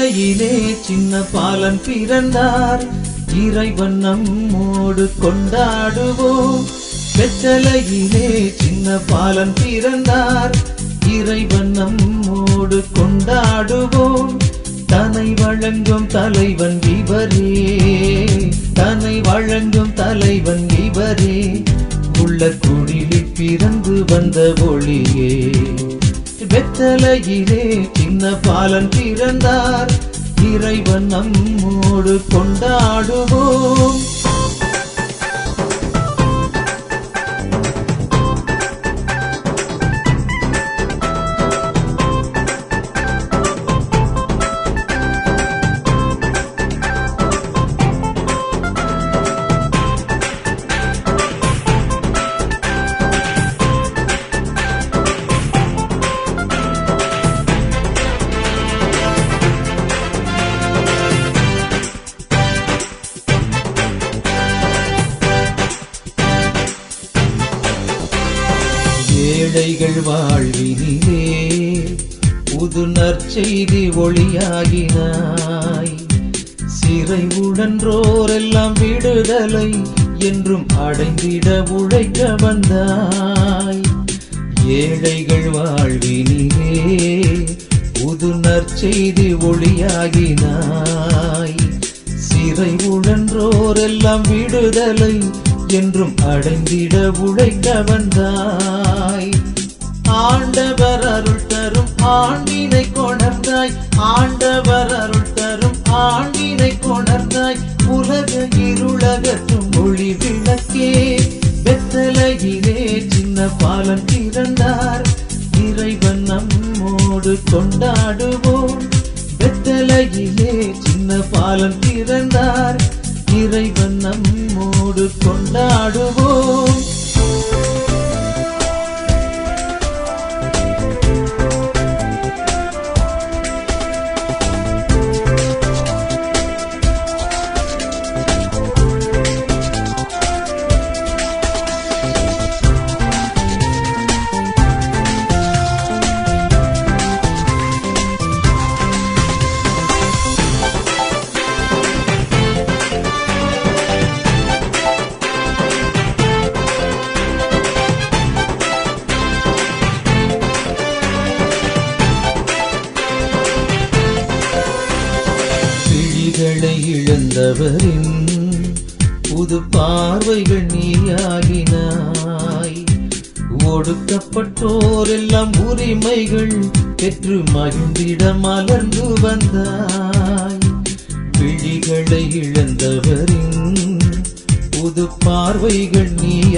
வெத்தலையிலே சின்ன பாலன் பிறந்தார் இறைவன் நம்மோடு கொண்டாடுவோம் வெத்தலையிலே சின்ன பாலன் பிறந்தார் இறைவன் நம்மோடு கொண்டாடுவோம் தன்னை வழங்கும் தலைவன் இவரே தன்னை வழங்கும் தலைவன் இவரே உள்ள குடிலில் பிறந்து வந்த ஒளியே வெத்தலையிலே சின்ன பாலன் பிறந்தார் இறைவன் நம்மோடு கொண்டாடுவோம் ஏழைகள் வாழ்வினிலே புது நற்செய்தி ஒளியாகினாய் சிறை உழன்றோரெல்லாம் விடுதலை என்றும் அடைந்திட உழைக்க வந்தாய் ஏழைகள் வாழ்வினிலே புது நற்செய்தி ஒளியாகினாய் சிறை உழன்றோரெல்லாம் விடுதலை என்றும் அடைந்திட உழைக்க வந்தாய் ஆண்டவர் அருள் தரும் ஆண்டினை கொணர்ந்தாய் ஆண்டவர் அருள் தரும் ஆண்டினை கொணர்ந்தாய் உலக இருளகற்றும் ஒளி விளக்கே வெத்தலையிலே சின்ன பாலன் பிறந்தார் இறைவன் நம்மோடு கொண்டாடுவோம் வெத்தலையிலே சின்ன பாலன் பிறந்தார் இறைவன் நம்மோடு கொண்டாடுவோம் விழிகளை இழந்தவரின் புது பார்வைகள் நீயாகினாய் ஒடுக்கப்பட்டோர் எல்லாம் உரிமைகள் பெற்று மகிழ்ந்திட மலர்ந்து வந்தாய் விழிகளை இழந்தவரின் புது பார்வைகள்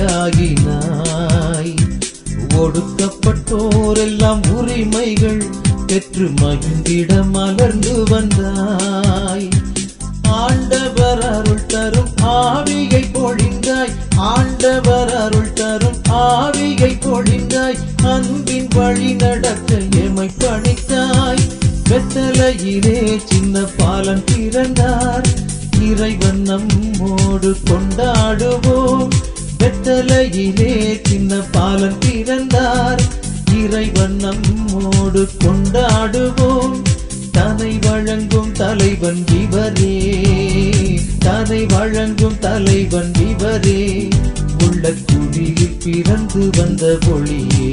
நீயாகினாய் ஒடுக்கப்பட்டோர் எல்லாம் உரிமைகள் பெற்று மகிழ்ந்திட மலர்ந்து வந்தாய் ஆண்டவர் அருள் தரும் ஆவியை பொழிந்தாய் ஆண்டவர் அருள் தரும் ஆவியை பொழிந்தாய் அன்பின் வழி நடக்க எமை பணித்தாய் வெத்தலையிலே சின்ன பாலன் பிறந்தார் இறைவன் நம்மோடு கொண்டாடுவோம் வெத்தலையிலே சின்ன பாலன் பிறந்தார் இறைவன் நம்மோடு கொண்டாடுவோம் தனை வழங்கும் தலைவன் இவரே தனை வழங்கும் தலைவன் இவரே உள்ள குழியில் பிறந்து வந்த ஒளியே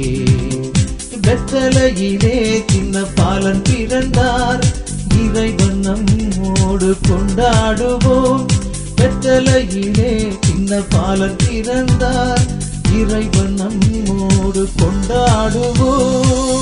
வெத்தலையிலே சின்ன பாலன் பிறந்தார் இறைவன் நம்மோடு கொண்டாடுவோம் வெத்தலையிலே சின்ன பாலன் பிறந்தார் இறைவன் நம்மோடு கொண்டாடுவோம்